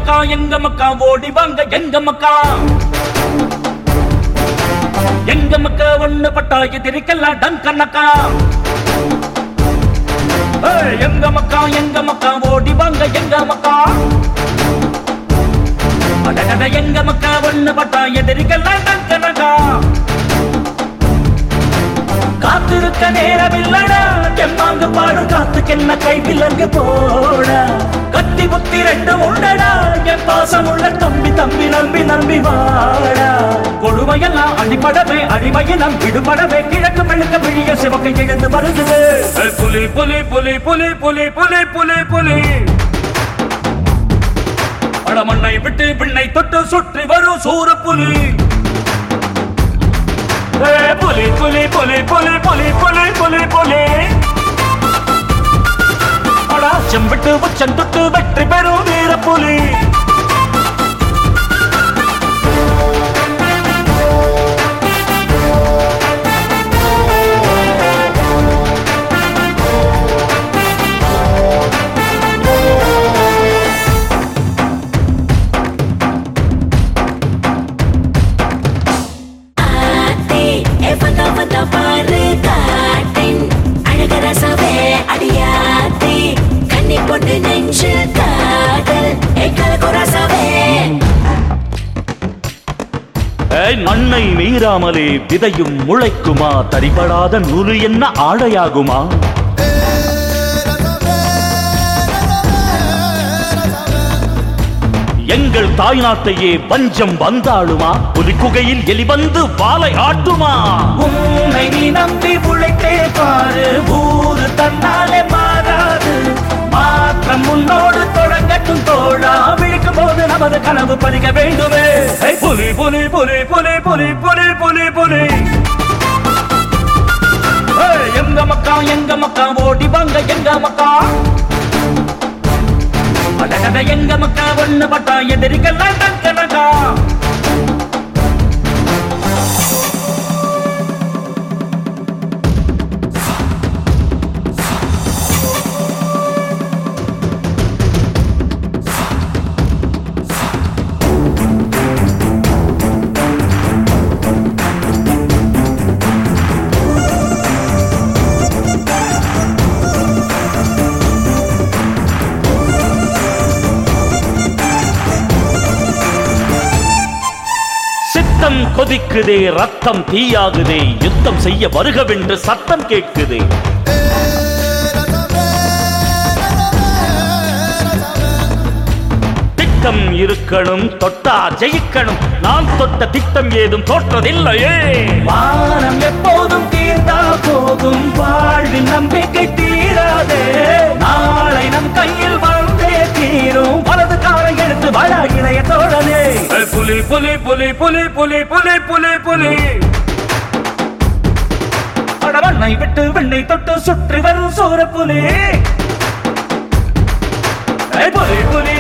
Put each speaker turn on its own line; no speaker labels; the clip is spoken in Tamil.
மக்கா எங்க மக்கா ஓடி வாங்க எங்க மக்கா எங்க மக்கா ஒண்ணு பட்டா எதிரிக்கெல்லாம் டங்கனக்கா ஏய், எங்க மக்கா எங்க மக்கா ஓடி வாங்க எங்க மக்கா அடடட எங்க மக்கா ஒண்ணு பட்டா எதிரிக்கெல்லாம் டங்கனக்கா காத்திருக்க நேரமில்லடா எம்மாங்கு பாடும் காத்துக்கு என்ன கை விலங்கு போட கத்தி புத்தி ரெண்டும் உண்டடா என் பாசம் உள்ள தம்பி தம்பி நம்பி நம்பி வாடா கொடுமையெல்லாம் அடிபடவே அடிமையினம் விடுபடவே கிழக்கு மெழுக்க விழிய சிவக்கை எழுந்து வருகுது ஏய், புலி புலி புலி புலி புலி புலி புலி புலி படமண்ணை விட்டு விண்ணை தொட்டு சுற்றி வரும் சூர புலி ஏய், புலி புலி புலி புலி புலி புலி புலி புலி அடா செம்பிட்டு உச்சம் தொட்டு வெற்றி பெறும் வீர புலி
ஆத்தி ஏ வந்தா வந்தா பாரு காட்டின் அழக ரசவே அடியாத்தி கன்னி பொண்ணு நெஞ்சு காதல் ஏ கலக்கு ரசவே
ஏய், மண்ணை மீறாமலே விதையும் முளைக்குமா தரிபடாத நூறு என்ன ஆடையாகுமா எங்கள் தாய்நாட்டையே பஞ்சம் வந்தாளுமா புலிக்குகையில் எலி வந்து வாளை ஆட்டுமா உன்னை நீ நம்பி உழைத்தே பாரு ஊரு தன்னாலே மாறாது மாற்றம் முன்னோடு தொடங்கட்டும் தோழா விழிக்கும் போது நமது கனவு பறிக்க வேண்டுமே ஏய், புலி புலி புலி புலி புலி புலி புலி புலி ஏய், எங்க மக்கா எங்க மக்கா ஓடி வாங்க எங்க மக்கா அடடட எங்க மக்கா ஒண்ணு பட்டா எதிரிகள்லாம் டங்கனக்கா சித்தம் கொதிக்குதே ரத்தம் தீயாகுதே யுத்தம் செய்ய வருகவென்று சத்தம் கேட்குதே திட்டம் இருக்கணும் தொட்டா ஜெயிக்கணும் நான் தொட்ட திட்டம் ஏதும் தோற்றதில்லையே வானம் எப்போதும் தீர்ந்தா போகும் வாழ்வின் நம்பிக்கை தீராதே நாளை நம் கையில் வந்தே தீரும் வலது காலை எடுத்து வள இளைய தோழனே புலி புலி புலி புலி புலி புலி புலி புலி அடவண்ணை விட்டு வெண்ணை தொட்டு சுற்றி வரும் சூர புலி புலி புலி